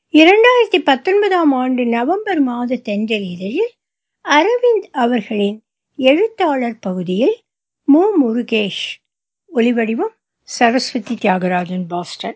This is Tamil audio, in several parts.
இரண்டாயிரத்தி பத்தொன்பதாம் ஆண்டு நவம்பர் மாத தென்றல் இதழில் அரவிந்த் அவர்களின் எழுத்தாளர் பகுதியில் மு முருகேஷ் ஒலிவடிவம் சரஸ்வதி தியாகராஜன் பாஸ்டன்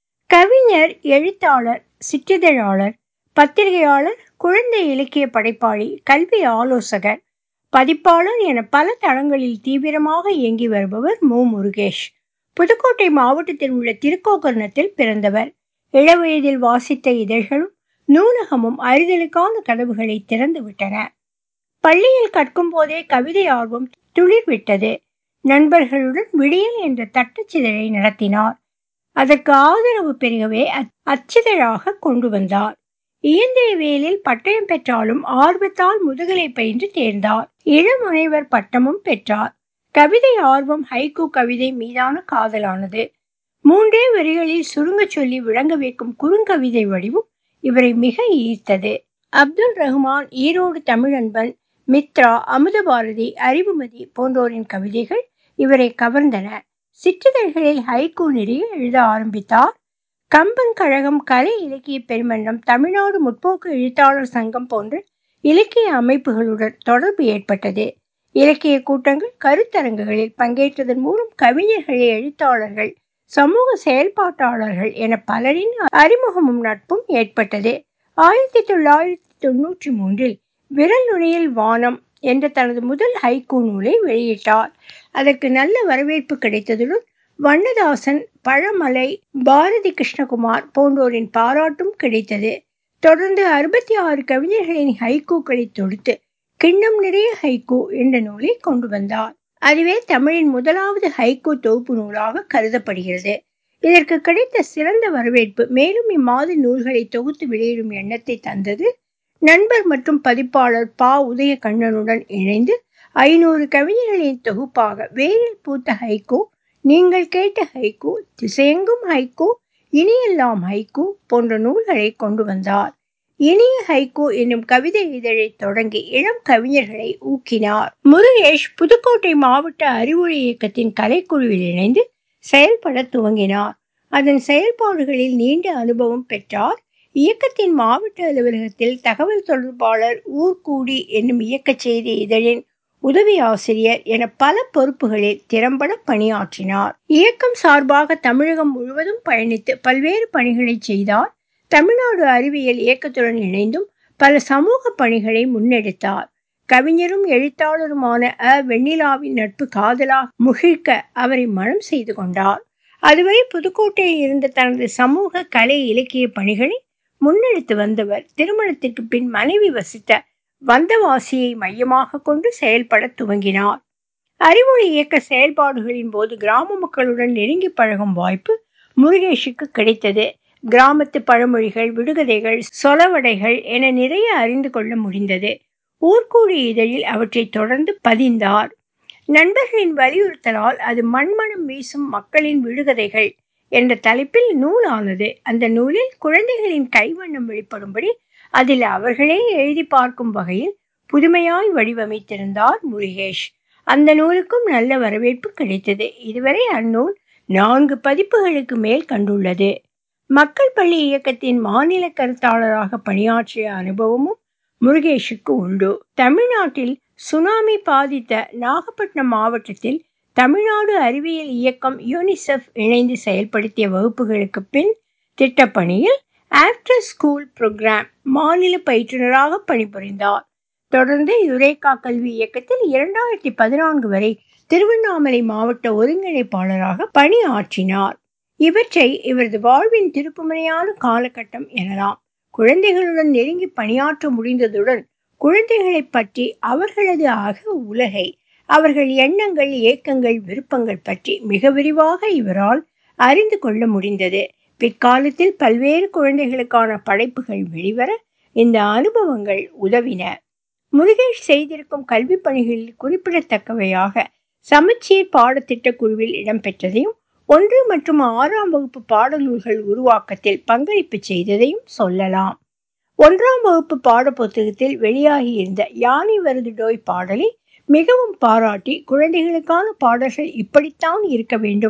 கவிஞர் எழுத்தாளர் சிற்றிதழாளர் பத்திரிகையாளர் குழந்தை இலக்கிய படைப்பாளி கல்வி ஆலோசகர் பதிப்பாளர் என பல தளங்களில் தீவிரமாக இயங்கி வருபவர் மு முருகேஷ் புதுக்கோட்டை மாவட்டத்தில் உள்ள திருக்கோகர்ணத்தில் பிறந்தவர் இளவயதில் வாசித்த இதழ்களும் நூலகமும் அறிதலுக்கான கதவுகளை திறந்து விட்டன பள்ளியில் கற்கும் போதே கவிதை ஆர்வம் துளிர்விட்டது நண்பர்களுடன் விடியல் என்ற தட்டச்சிதழை நடத்தினார் அதற்கு ஆதரவு பெருகவே அச்சிதழாக கொண்டு வந்தார் இயந்திர வேலில் பட்டயம் பெற்றாலும் ஆர்வத்தால் முதுகலை பயின்று தேர்ந்தார் இளமுனைவர் பட்டமும் பெற்றார் கவிதை ஆர்வம் ஹைக்கூ கவிதை மீதான காதலானது மூன்றே வரிகளில் சுருங்க சொல்லி விளங்க வைக்கும் குறுங்கவிதை வடிவும் இவரை மிக ஈர்த்தது அப்துல் ரஹ்மான் ஈரோடு தமிழன்பன் மித்ரா அமுதபாரதி அறிவுமதி போன்றோரின் கவிதைகள் இவரை கவர்ந்தன சிற்றிதழ்களில் ஹைக்கூ நிறைய எழுத ஆரம்பித்தார் கம்பன் கழகம் கலை இலக்கிய பெருமன்றம் தமிழ்நாடு முற்போக்கு எழுத்தாளர் சங்கம் போன்ற இலக்கிய அமைப்புகளுடன் தொடர்பு ஏற்பட்டது இலக்கிய கூட்டங்கள் கருத்தரங்குகளில் பங்கேற்றதன் மூலம் கவிஞர்கள் எழுத்தாளர்கள் சமூக செயல்பாட்டாளர்கள் என பலரின் அறிமுகமும் நட்பும் ஏற்பட்டது ஆயிரத்தி தொள்ளாயிரத்தி தொன்னூற்றி மூன்றில் விரல் நுனியில் வானம் என்ற தனது முதல் ஹைக்கூ நூலை வெளியிட்டார் அதற்கு நல்ல வரவேற்பு கிடைத்ததுடன் வண்ணதாசன் பழமலை பாரதி கிருஷ்ணகுமார் போன்றோரின் பாராட்டும் கிடைத்தது தொடர்ந்து அறுபத்தி ஆறு கவிஞர்களின் ஹைக்கூக்களை தொடுத்து கிண்ணம் நிறைய ஹைக்கூ என்ற நூலை கொண்டு வந்தார் அதுவே தமிழின் முதலாவது ஹைக்கூ தொகுப்பு நூலாக கருதப்படுகிறது இதற்கு கிடைத்த சிறந்த வரவேற்பு மேலும் இம்மாத நூல்களை தொகுத்து வெளியிடும் எண்ணத்தை தந்தது நண்பர் மற்றும் பதிப்பாளர் பா உதய கண்ணனுடன் இணைந்து ஐநூறு கவிஞர்களின் தொகுப்பாக வேரில் பூத்த ஹைக்கூ நீங்கள் கேட்ட ஹைக்கூ திசையெங்கும் ஹைக்கூ இனியெல்லாம் ஹைக்கூ போன்ற நூல்களை கொண்டு வந்தார் இனிய ஹைக்கூ என்னும் கவிதை இதழை தொடங்கி இளம் கவிஞர்களை ஊக்கினார் முருகேஷ் புதுக்கோட்டை மாவட்ட அறிவுரை இயக்கத்தின் கலைக்குழுவில் இணைந்து செயல்பட துவங்கினார் அதன் செயல்பாடுகளில் நீண்ட அனுபவம் பெற்றார் இயக்கத்தின் மாவட்ட அலுவலகத்தில் தகவல் தொடர்பாளர் ஊர்கூடி என்னும் இயக்க செய்தி இதழின் உதவி ஆசிரியர் என பல பொறுப்புகளில் திறம்பட பணியாற்றினார் இயக்கம் சார்பாக தமிழகம் முழுவதும் பயணித்து பல்வேறு பணிகளை செய்தார் தமிழ்நாடு அறிவியல் இயக்கத்துடன் இணைந்தும் பல சமூக பணிகளை முன்னெடுத்தார் கவிஞரும் எழுத்தாளருமான அ வெண்ணிலாவின் நட்பு காதலாக முகிழ்க்க அவரை மனம் செய்து கொண்டார் அதுவரை புதுக்கோட்டையில் இருந்த தனது சமூக கலை இலக்கிய பணிகளை முன்னெடுத்து வந்தவர் திருமணத்திற்கு பின் மனைவி வசித்த வந்தவாசியை மையமாக கொண்டு செயல்பட துவங்கினார் அறிவொளி இயக்க செயல்பாடுகளின் போது கிராம மக்களுடன் நெருங்கி பழகும் வாய்ப்பு முருகேஷுக்கு கிடைத்தது கிராமத்து பழமொழிகள் விடுகதைகள் சொலவடைகள் என நிறைய அறிந்து கொள்ள முடிந்தது ஊர்கூடி இதழில் அவற்றை தொடர்ந்து பதிந்தார் நண்பர்களின் வலியுறுத்தலால் அது மண்மணம் வீசும் மக்களின் விடுகதைகள் என்ற தலைப்பில் நூலானது அந்த நூலில் குழந்தைகளின் கைவண்ணம் வெளிப்படும்படி அதில் அவர்களே எழுதி பார்க்கும் வகையில் புதுமையாய் வடிவமைத்திருந்தார் முருகேஷ் அந்த நூலுக்கும் நல்ல வரவேற்பு கிடைத்தது இதுவரை அந்நூல் நான்கு பதிப்புகளுக்கு மேல் கண்டுள்ளது மக்கள் பள்ளி இயக்கத்தின் மாநில கருத்தாளராக பணியாற்றிய அனுபவமும் முருகேஷுக்கு உண்டு தமிழ்நாட்டில் சுனாமி பாதித்த நாகப்பட்டினம் மாவட்டத்தில் தமிழ்நாடு அறிவியல் இயக்கம் யூனிசெஃப் இணைந்து செயல்படுத்திய வகுப்புகளுக்கு பின் திட்டப்பணியில் ஆஃப்டர் ஸ்கூல் புரோகிராம் மாநில பயிற்றுனராக பணிபுரிந்தார் தொடர்ந்து யுரேகா கல்வி இயக்கத்தில் இரண்டாயிரத்தி பதினான்கு வரை திருவண்ணாமலை மாவட்ட ஒருங்கிணைப்பாளராக பணியாற்றினார் இவற்றை இவரது வாழ்வின் திருப்புமுனையான காலகட்டம் எனலாம் குழந்தைகளுடன் நெருங்கி பணியாற்ற முடிந்ததுடன் குழந்தைகளை பற்றி அவர்களது அக உலகை அவர்கள் எண்ணங்கள் ஏக்கங்கள் விருப்பங்கள் பற்றி மிக விரிவாக இவரால் அறிந்து கொள்ள முடிந்தது பிற்காலத்தில் பல்வேறு குழந்தைகளுக்கான படைப்புகள் வெளிவர இந்த அனுபவங்கள் உதவின முருகேஷ் செய்திருக்கும் கல்வி பணிகளில் குறிப்பிடத்தக்கவையாக சமச்சீர் பாடத்திட்ட குழுவில் இடம்பெற்றதையும் ஒன்று மற்றும் ஆறாம் வகுப்பு பாடநூல்கள் உருவாக்கத்தில் பங்களிப்பு செய்ததையும் சொல்லலாம் ஒன்றாம் வகுப்பு பாட புத்தகத்தில் வெளியாகியிருந்த யானை வருது டோய் பாடலை மிகவும் பாராட்டி குழந்தைகளுக்கான பாடல்கள் இப்படித்தான் இருக்க வேண்டும்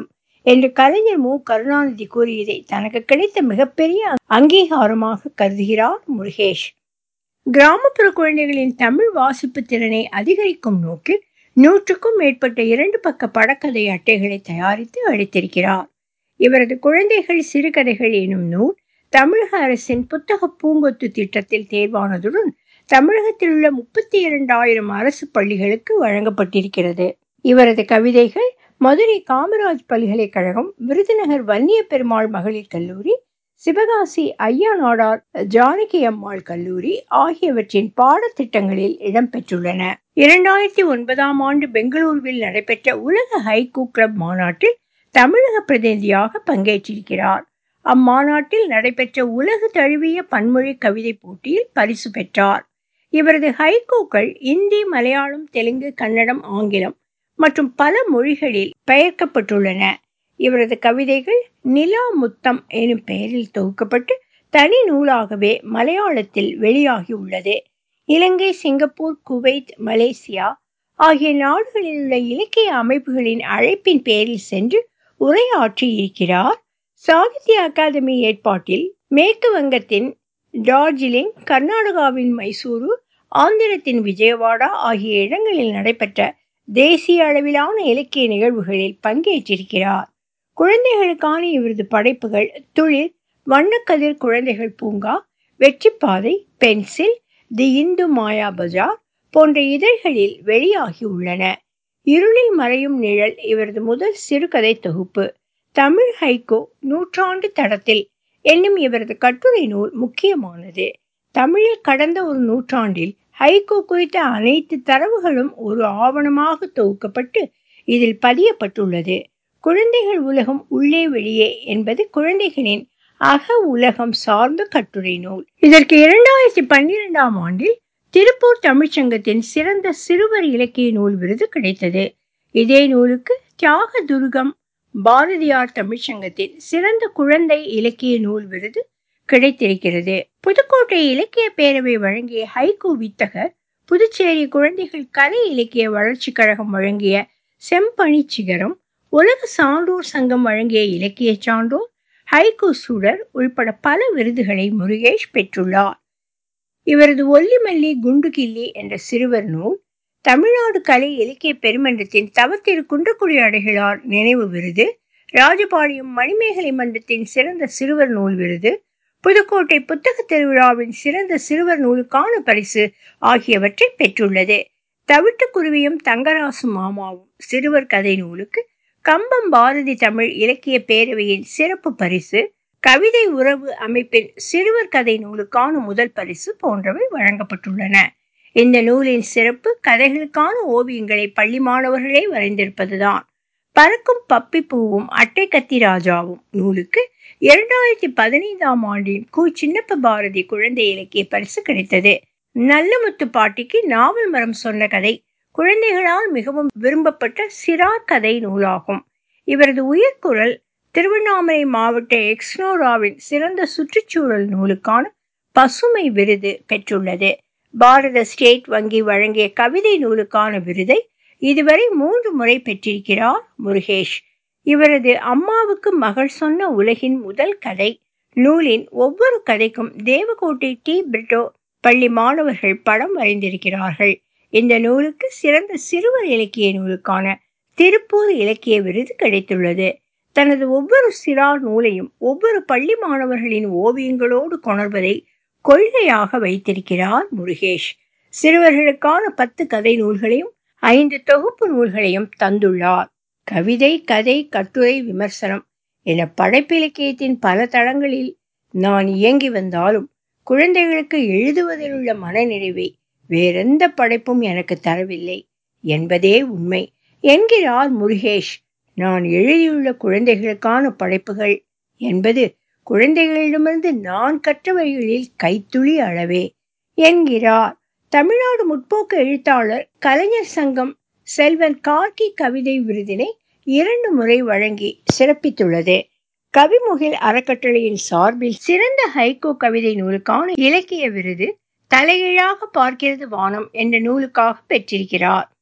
என்று கலைஞர் மு கருணாநிதி கூறியதை தனக்கு கிடைத்த மிகப்பெரிய அங்கீகாரமாக கருதுகிறார் முருகேஷ் கிராமப்புற குழந்தைகளின் தமிழ் வாசிப்பு திறனை அதிகரிக்கும் நோக்கில் நூற்றுக்கும் மேற்பட்ட இரண்டு பக்க படக்கதை அட்டைகளை தயாரித்து அளித்திருக்கிறார் இவரது குழந்தைகள் சிறுகதைகள் எனும் நூல் தமிழக அரசின் புத்தக பூங்கொத்து திட்டத்தில் தேர்வானதுடன் தமிழகத்தில் உள்ள முப்பத்தி இரண்டாயிரம் அரசு பள்ளிகளுக்கு வழங்கப்பட்டிருக்கிறது இவரது கவிதைகள் மதுரை காமராஜ் பல்கலைக்கழகம் விருதுநகர் வன்னிய பெருமாள் மகளிர் கல்லூரி சிவகாசி ஐயா நாடார் ஜானகி அம்மாள் கல்லூரி ஆகியவற்றின் பாடத்திட்டங்களில் இடம்பெற்றுள்ளன இரண்டாயிரத்தி ஒன்பதாம் ஆண்டு பெங்களூருவில் நடைபெற்ற உலக ஹைகூ கிளப் மாநாட்டில் தமிழக பிரதிநிதியாக பங்கேற்றிருக்கிறார் அம்மாநாட்டில் நடைபெற்ற உலக தழுவிய பன்மொழி கவிதை போட்டியில் பரிசு பெற்றார் இவரது ஹைகூக்கள் இந்தி மலையாளம் தெலுங்கு கன்னடம் ஆங்கிலம் மற்றும் பல மொழிகளில் பெயர்க்கப்பட்டுள்ளன இவரது கவிதைகள் நிலா முத்தம் எனும் பெயரில் தொகுக்கப்பட்டு தனி நூலாகவே மலையாளத்தில் வெளியாகி உள்ளது இலங்கை சிங்கப்பூர் குவைத் மலேசியா ஆகிய நாடுகளில் உள்ள இலக்கிய அமைப்புகளின் அழைப்பின் பேரில் சென்று உரையாற்றி இருக்கிறார் சாகித்ய அகாதமி ஏற்பாட்டில் மேற்கு வங்கத்தின் டார்ஜிலிங் கர்நாடகாவின் மைசூரு ஆந்திரத்தின் விஜயவாடா ஆகிய இடங்களில் நடைபெற்ற தேசிய அளவிலான இலக்கிய நிகழ்வுகளில் பங்கேற்றிருக்கிறார் குழந்தைகளுக்கான இவரது படைப்புகள் துளிர் வண்ணக்கதிர் குழந்தைகள் பூங்கா வெற்றிப்பாதை பென்சில் தி இந்து மாயா பஜார் போன்ற இதழ்களில் வெளியாகி உள்ளன இருளில் மறையும் நிழல் இவரது முதல் சிறுகதை தொகுப்பு தமிழ் ஹைகோ நூற்றாண்டு தடத்தில் என்னும் இவரது கட்டுரை நூல் முக்கியமானது தமிழில் கடந்த ஒரு நூற்றாண்டில் ஹைகோ குறித்த அனைத்து தரவுகளும் ஒரு ஆவணமாக தொகுக்கப்பட்டு இதில் பதியப்பட்டுள்ளது குழந்தைகள் உலகம் உள்ளே வெளியே என்பது குழந்தைகளின் அக உலகம் சார்ந்த கட்டுரை நூல் இதற்கு இரண்டாயிரத்தி பன்னிரெண்டாம் ஆண்டில் திருப்பூர் தமிழ்ச்சங்கத்தின் சிறந்த சிறுவர் இலக்கிய நூல் விருது கிடைத்தது இதே நூலுக்கு தியாக துர்கம் பாரதியார் தமிழ்ச்சங்கத்தின் சிறந்த குழந்தை இலக்கிய நூல் விருது கிடைத்திருக்கிறது புதுக்கோட்டை இலக்கிய பேரவை வழங்கிய ஹைகோ வித்தகர் புதுச்சேரி குழந்தைகள் கலை இலக்கிய வளர்ச்சி கழகம் வழங்கிய செம்பனி சிகரம் உலக சான்றோர் சங்கம் வழங்கிய இலக்கிய சான்றோர் ஹைகோ சுடர் உள்பட பல விருதுகளை முருகேஷ் பெற்றுள்ளார் இவரது ஒல்லிமல்லி குண்டு கில்லி என்ற சிறுவர் நூல் தமிழ்நாடு கலை இலக்கிய பெருமன்றத்தின் தவத்திரு குன்றக்குடி அடைகளார் நினைவு விருது ராஜபாளையம் மணிமேகலை மன்றத்தின் சிறந்த சிறுவர் நூல் விருது புதுக்கோட்டை புத்தக திருவிழாவின் சிறந்த சிறுவர் நூலுக்கான பரிசு ஆகியவற்றை பெற்றுள்ளது தவிட்டுக்குருவியும் தங்கராசு மாமாவும் சிறுவர் கதை நூலுக்கு கம்பம் பாரதி தமிழ் இலக்கிய பேரவையின் சிறப்பு பரிசு கவிதை உறவு அமைப்பின் சிறுவர் கதை நூலுக்கான முதல் பரிசு போன்றவை வழங்கப்பட்டுள்ளன இந்த நூலின் சிறப்பு கதைகளுக்கான ஓவியங்களை பள்ளி மாணவர்களே வரைந்திருப்பதுதான் பறக்கும் பப்பி பூவும் அட்டை கத்தி ராஜாவும் நூலுக்கு இரண்டாயிரத்தி பதினைந்தாம் ஆண்டின் கு சின்னப்ப பாரதி குழந்தை இலக்கிய பரிசு கிடைத்தது நல்லமுத்து பாட்டிக்கு நாவல் மரம் சொன்ன கதை குழந்தைகளால் மிகவும் விரும்பப்பட்ட சிறார் கதை நூலாகும் இவரது உயிர்குரல் திருவண்ணாமலை மாவட்ட எக்ஸ்னோராவின் சிறந்த சுற்றுச்சூழல் நூலுக்கான பசுமை விருது பெற்றுள்ளது பாரத ஸ்டேட் வங்கி வழங்கிய கவிதை நூலுக்கான விருதை இதுவரை மூன்று முறை பெற்றிருக்கிறார் முருகேஷ் இவரது அம்மாவுக்கு மகள் சொன்ன உலகின் முதல் கதை நூலின் ஒவ்வொரு கதைக்கும் தேவகோட்டை டி பிரிட்டோ பள்ளி மாணவர்கள் படம் வரைந்திருக்கிறார்கள் இந்த நூலுக்கு சிறந்த சிறுவர் இலக்கிய நூலுக்கான திருப்பூர் இலக்கிய விருது கிடைத்துள்ளது தனது ஒவ்வொரு சிறார் நூலையும் ஒவ்வொரு பள்ளி மாணவர்களின் ஓவியங்களோடு கொணர்வதை கொள்கையாக வைத்திருக்கிறார் முருகேஷ் சிறுவர்களுக்கான பத்து கதை நூல்களையும் ஐந்து தொகுப்பு நூல்களையும் தந்துள்ளார் கவிதை கதை கட்டுரை விமர்சனம் என படைப்பிலக்கியத்தின் பல தளங்களில் நான் இயங்கி வந்தாலும் குழந்தைகளுக்கு எழுதுவதில் உள்ள மனநிறைவை வேறெந்த படைப்பும் எனக்கு தரவில்லை என்பதே உண்மை என்கிறார் முருகேஷ் நான் எழுதியுள்ள குழந்தைகளுக்கான படைப்புகள் என்பது குழந்தைகளிடமிருந்து நான் கற்றவைகளில் கைத்துளி அளவே என்கிறார் தமிழ்நாடு முற்போக்கு எழுத்தாளர் கலைஞர் சங்கம் செல்வன் கார்கி கவிதை விருதினை இரண்டு முறை வழங்கி சிறப்பித்துள்ளது கவிமுகில் அறக்கட்டளையின் சார்பில் சிறந்த ஹைகோ கவிதை நூலுக்கான இலக்கிய விருது தலைகீழாக பார்க்கிறது வானம் என்ற நூலுக்காக பெற்றிருக்கிறார்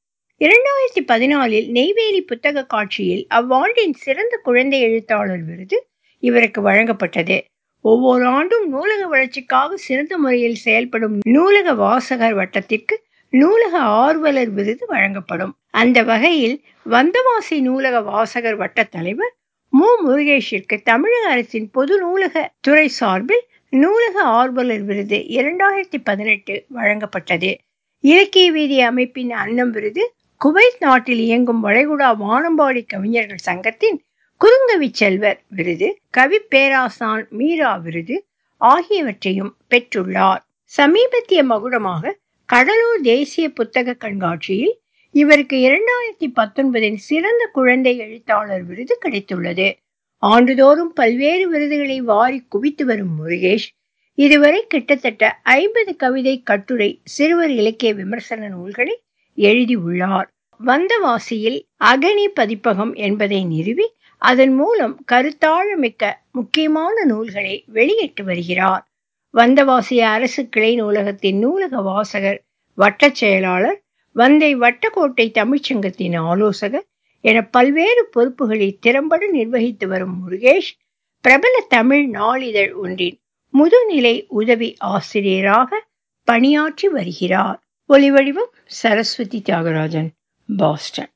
இரண்டாயிரத்தி பதினாலில் நெய்வேலி புத்தக காட்சியில் அவ்வாண்டின் சிறந்த குழந்தை எழுத்தாளர் விருது இவருக்கு வழங்கப்பட்டது ஒவ்வொரு ஆண்டும் நூலக வளர்ச்சிக்காக சிறந்த முறையில் செயல்படும் நூலக வாசகர் வட்டத்திற்கு நூலக ஆர்வலர் விருது வழங்கப்படும் அந்த வகையில் வந்தவாசி நூலக வாசகர் வட்ட தலைவர் மு முருகேஷிற்கு தமிழக அரசின் பொது நூலக துறை சார்பில் நூலக ஆர்வலர் விருது இரண்டாயிரத்தி பதினெட்டு வழங்கப்பட்டது இலக்கிய வீதி அமைப்பின் அன்னம் விருது குவைத் நாட்டில் இயங்கும் வளைகுடா வானம்பாடி கவிஞர்கள் சங்கத்தின் குறுங்கவி செல்வர் விருது கவி பேராசான் மீரா விருது ஆகியவற்றையும் பெற்றுள்ளார் சமீபத்திய மகுடமாக கடலூர் தேசிய புத்தக கண்காட்சியில் இவருக்கு இரண்டாயிரத்தி பத்தொன்பதின் சிறந்த குழந்தை எழுத்தாளர் விருது கிடைத்துள்ளது ஆண்டுதோறும் பல்வேறு விருதுகளை வாரி குவித்து வரும் முருகேஷ் இதுவரை கிட்டத்தட்ட ஐம்பது கவிதை கட்டுரை சிறுவர் இலக்கிய விமர்சன நூல்களை எழுதியுள்ளார் வந்தவாசியில் அகனி பதிப்பகம் என்பதை நிறுவி அதன் மூலம் கருத்தாழமிக்க முக்கியமான நூல்களை வெளியிட்டு வருகிறார் வந்தவாசிய அரசு கிளை நூலகத்தின் நூலக வாசகர் வட்டச் செயலாளர் வந்தை வட்டக்கோட்டை தமிழ்ச்சங்கத்தின் ஆலோசகர் என பல்வேறு பொறுப்புகளை திறம்பட நிர்வகித்து வரும் முருகேஷ் பிரபல தமிழ் நாளிதழ் ஒன்றின் முதுநிலை உதவி ஆசிரியராக பணியாற்றி வருகிறார் ஒலிவடிவம் சரஸ்வதி தியாகராஜன் பாஸ்டன்